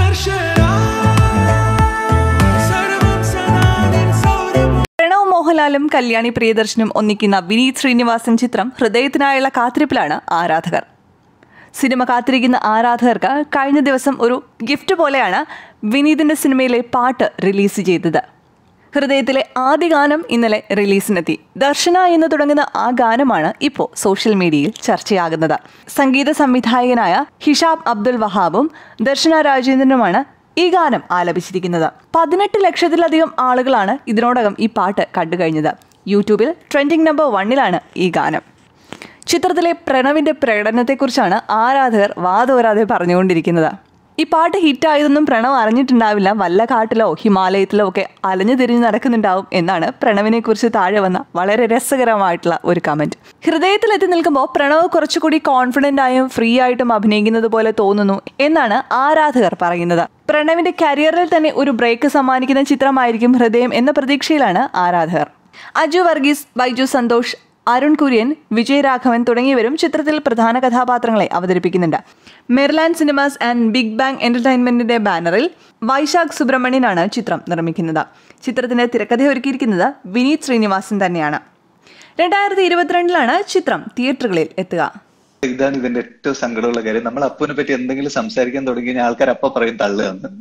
പ്രണവ് മോഹൻലാലും കല്യാണി പ്രിയദർശനും ഒന്നിക്കുന്ന വിനീത് ശ്രീനിവാസൻ ചിത്രം ഹൃദയത്തിനായുള്ള കാത്തിരിപ്പിലാണ് ആരാധകർ സിനിമ കാത്തിരിക്കുന്ന ആരാധകർക്ക് കഴിഞ്ഞ ദിവസം ഒരു ഗിഫ്റ്റ് പോലെയാണ് വിനീതിന്റെ സിനിമയിലെ പാട്ട് റിലീസ് ചെയ്തത് ഹൃദയത്തിലെ ആദ്യ ഗാനം ഇന്നലെ റിലീസിനെത്തി ദർശന എന്ന് തുടങ്ങുന്ന ആ ഗാനമാണ് ഇപ്പോൾ സോഷ്യൽ മീഡിയയിൽ ചർച്ചയാകുന്നത് സംഗീത സംവിധായകനായ ഹിഷാബ് അബ്ദുൽ വഹാബും ദർശന രാജേന്ദ്രനുമാണ് ഈ ഗാനം ആലപിച്ചിരിക്കുന്നത് പതിനെട്ട് ലക്ഷത്തിലധികം ആളുകളാണ് ഇതിനോടകം ഈ പാട്ട് കണ്ടുകഴിഞ്ഞത് യൂട്യൂബിൽ ട്രെൻഡിംഗ് നമ്പർ വണ്ണിലാണ് ഈ ഗാനം ചിത്രത്തിലെ പ്രണവിന്റെ പ്രകടനത്തെക്കുറിച്ചാണ് ആരാധകർ വാതോരാതെ പറഞ്ഞുകൊണ്ടിരിക്കുന്നത് ഈ പാട്ട് ഹിറ്റായതൊന്നും പ്രണവ് അറിഞ്ഞിട്ടുണ്ടാവില്ല വല്ല കാട്ടിലോ ഹിമാലയത്തിലോ ഒക്കെ അലഞ്ഞു തിരിഞ്ഞ് നടക്കുന്നുണ്ടാവും എന്നാണ് പ്രണവിനെ കുറിച്ച് താഴെ വന്ന വളരെ രസകരമായിട്ടുള്ള ഒരു കമന്റ് ഹൃദയത്തിലെത്തി നിൽക്കുമ്പോൾ പ്രണവ് കുറച്ചുകൂടി കോൺഫിഡന്റ് ആയും ഫ്രീ ആയിട്ടും അഭിനയിക്കുന്നത് പോലെ തോന്നുന്നു എന്നാണ് ആരാധകർ പറയുന്നത് പ്രണവിന്റെ കരിയറിൽ തന്നെ ഒരു ബ്രേക്ക് സമ്മാനിക്കുന്ന ചിത്രമായിരിക്കും ഹൃദയം എന്ന പ്രതീക്ഷയിലാണ് ആരാധകർ അജു വർഗീസ് ബൈജു സന്തോഷ് അരുൺ കുര്യൻ വിജയരാഘവൻ തുടങ്ങിയവരും ചിത്രത്തിൽ പ്രധാന കഥാപാത്രങ്ങളെ അവതരിപ്പിക്കുന്നുണ്ട് Merryland Cinemas and Big Bang എന്റർടൈൻമെന്റിന്റെ ബാനറിൽ വൈശാഖ് സുബ്രഹ്മണ്യനാണ് ചിത്രം നിർമ്മിക്കുന്നത് ചിത്രത്തിന്റെ തിരക്കഥ ഒരുക്കിയിരിക്കുന്നത് വിനീത് ശ്രീനിവാസൻ തന്നെയാണ് രണ്ടായിരത്തി ഇരുപത്തിരണ്ടിലാണ് ചിത്രം തിയേറ്ററുകളിൽ എത്തുക ഇതാണ് ഇതിന്റെ ഏറ്റവും സങ്കടമുള്ള കാര്യം നമ്മൾ അപ്പുവിനെ പറ്റി എന്തെങ്കിലും സംസാരിക്കാൻ തുടങ്ങി കഴിഞ്ഞാൽ ആൾക്കാർ അപ്പ പറയും തള്ളുകയെന്ന്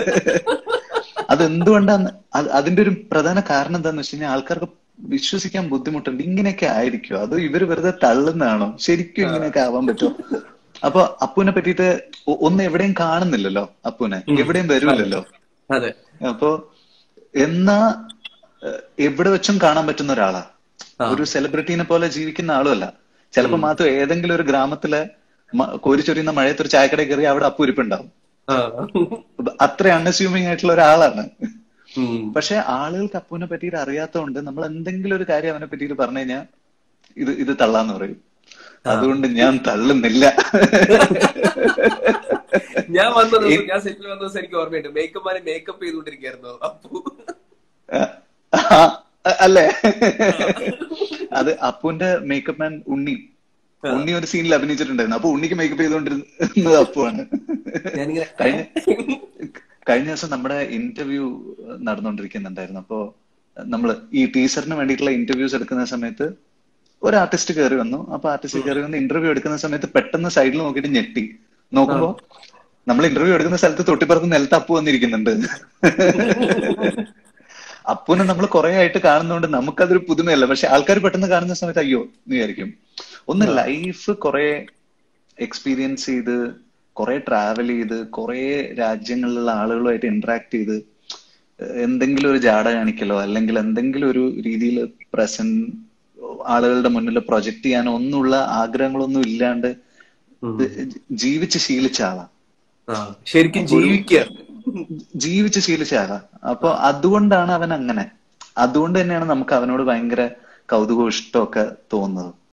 അതെന്തുകൊണ്ടാന്ന് അത് അതിന്റെ ഒരു പ്രധാന കാരണം എന്താന്ന് വെച്ച് കഴിഞ്ഞാൽ ആൾക്കാർക്ക് വിശ്വസിക്കാൻ ബുദ്ധിമുട്ടുണ്ട് ഇങ്ങനെയൊക്കെ ആയിരിക്കും അത് ഇവര് വെറുതെ തള്ളുന്നതാണോ ശരിക്കും ഇങ്ങനെയൊക്കെ ആവാൻ പറ്റുമോ അപ്പൊ അപ്പുവിനെ പറ്റിയിട്ട് ഒ- ഒന്നും എവിടെയും കാണുന്നില്ലല്ലോ അപ്പുവിനെ എവിടെയും വരുമല്ലോ അതെ അപ്പൊ എന്നാ ഏഹ്, എവിടെ വെച്ചും കാണാൻ പറ്റുന്ന ഒരാളാ ഒരു സെലിബ്രിറ്റീനെ പോലെ ജീവിക്കുന്ന ആളുമല്ല ചിലപ്പോ മാത്രം ഏതെങ്കിലും ഒരു ഗ്രാമത്തിലെ മ- കോരിച്ചൊരിയുന്ന മഴയത്ത് ഒരു ചായക്കടയിൽ കയറി അവിടെ അപ്പു ഇരിപ്പുണ്ടാവും ആ. അത്ര അൺഅസ്യൂമിങ് ആയിട്ടുള്ള ഒരാളാണ് ഉം. പക്ഷെ ആളുകൾക്ക് അപ്പുവിനെ പറ്റിയിട്ട് അറിയാത്തതുകൊണ്ട് നമ്മൾ എന്തെങ്കിലും ഒരു കാര്യം അവനെ പറ്റിയിട്ട് പറഞ്ഞു കഴിഞ്ഞാൽ ഇത് ഇത് തള്ളാന്ന് പറയും അതുകൊണ്ട് ഞാൻ തള്ളുന്നില്ല ഞാൻ വന്ന ദിവസം ഞാൻ സെറ്റിൽ വന്ന ദിവസം എനിക്ക് ഓർമ്മയുണ്ട് മേക്കപ്പ് മാനെ മേക്കപ്പ് ചെയ്തുകൊണ്ടിരിക്കുകയായിരുന്നു അപ്പു ആ, അല്ലേ അത് അപ്പുവിന്റെ മേക്കപ്പ് മാൻ ഉണ്ണി ഉണ്ണി ഒരു സീനിൽ അഭിനയിച്ചിട്ടുണ്ടായിരുന്നു അപ്പൊ ഉണ്ണിക്ക് മേക്കപ്പ് ചെയ്തുകൊണ്ടിരുന്നത് അപ്പുവാണ് ഞാനിങ്ങനെ കഴിഞ്ഞ കഴിഞ്ഞ ദിവസം നമ്മുടെ ഇന്റർവ്യൂ നടന്നുകൊണ്ടിരിക്കുന്നുണ്ടായിരുന്നു അപ്പോ നമ്മള് ഈ ടീച്ചറിന് വേണ്ടിയിട്ടുള്ള ഇന്റർവ്യൂസ് എടുക്കുന്ന സമയത്ത് ഒരു ആർട്ടിസ്റ്റ് കയറി വന്നു അപ്പൊ ആർട്ടിസ്റ്റ് കയറി വന്ന് ഇന്റർവ്യൂ എടുക്കുന്ന സമയത്ത് പെട്ടെന്ന് സൈഡിൽ നോക്കിയിട്ട് ഞെട്ടി നോക്കുമ്പോ നമ്മൾ ഇന്റർവ്യൂ എടുക്കുന്ന സ്ഥലത്ത് തൊട്ടിപ്പുറത്ത് നിലത്ത് അപ്പു വന്നിരിക്കുന്നുണ്ട് അപ്പുനെ നമ്മൾ കുറെ ആയിട്ട് കാണുന്നതുകൊണ്ട് നമുക്കതൊരു പുതുമയല്ല പക്ഷെ ആൾക്കാർ പെട്ടെന്ന് കാണുന്ന സമയത്ത് അയ്യോ എന്ന് വിചാരിക്കും ഒന്ന് ലൈഫ് കുറെ എക്സ്പീരിയൻസ് ചെയ്ത് കുറെ ട്രാവൽ ചെയ്ത് കുറെ രാജ്യങ്ങളിലുള്ള ആളുകളുമായിട്ട് ഇന്ററാക്ട് ചെയ്ത് ഏഹ് എന്തെങ്കിലും ഒരു ജാട കാണിക്കലോ അല്ലെങ്കിൽ എന്തെങ്കിലും ഒരു രീതിയിൽ പ്രസന്റ് ആളുകളുടെ മുന്നിൽ പ്രൊജക്ട് ചെയ്യാനോ ഒന്നുള്ള ആഗ്രഹങ്ങളൊന്നും ഇല്ലാണ്ട് ജീവിച്ച് ശീലിച്ച ആളാ ആ, ശരിക്കും ജീവിക്കുക ജീവിച്ച് ശീലിച്ച ആളാ അപ്പൊ അതുകൊണ്ടാണ് അവൻ അങ്ങനെ അതുകൊണ്ട് തന്നെയാണ് നമുക്ക് അവനോട് ഭയങ്കര കൗതുകവും ഇഷ്ടമൊക്കെ തോന്നുന്നത്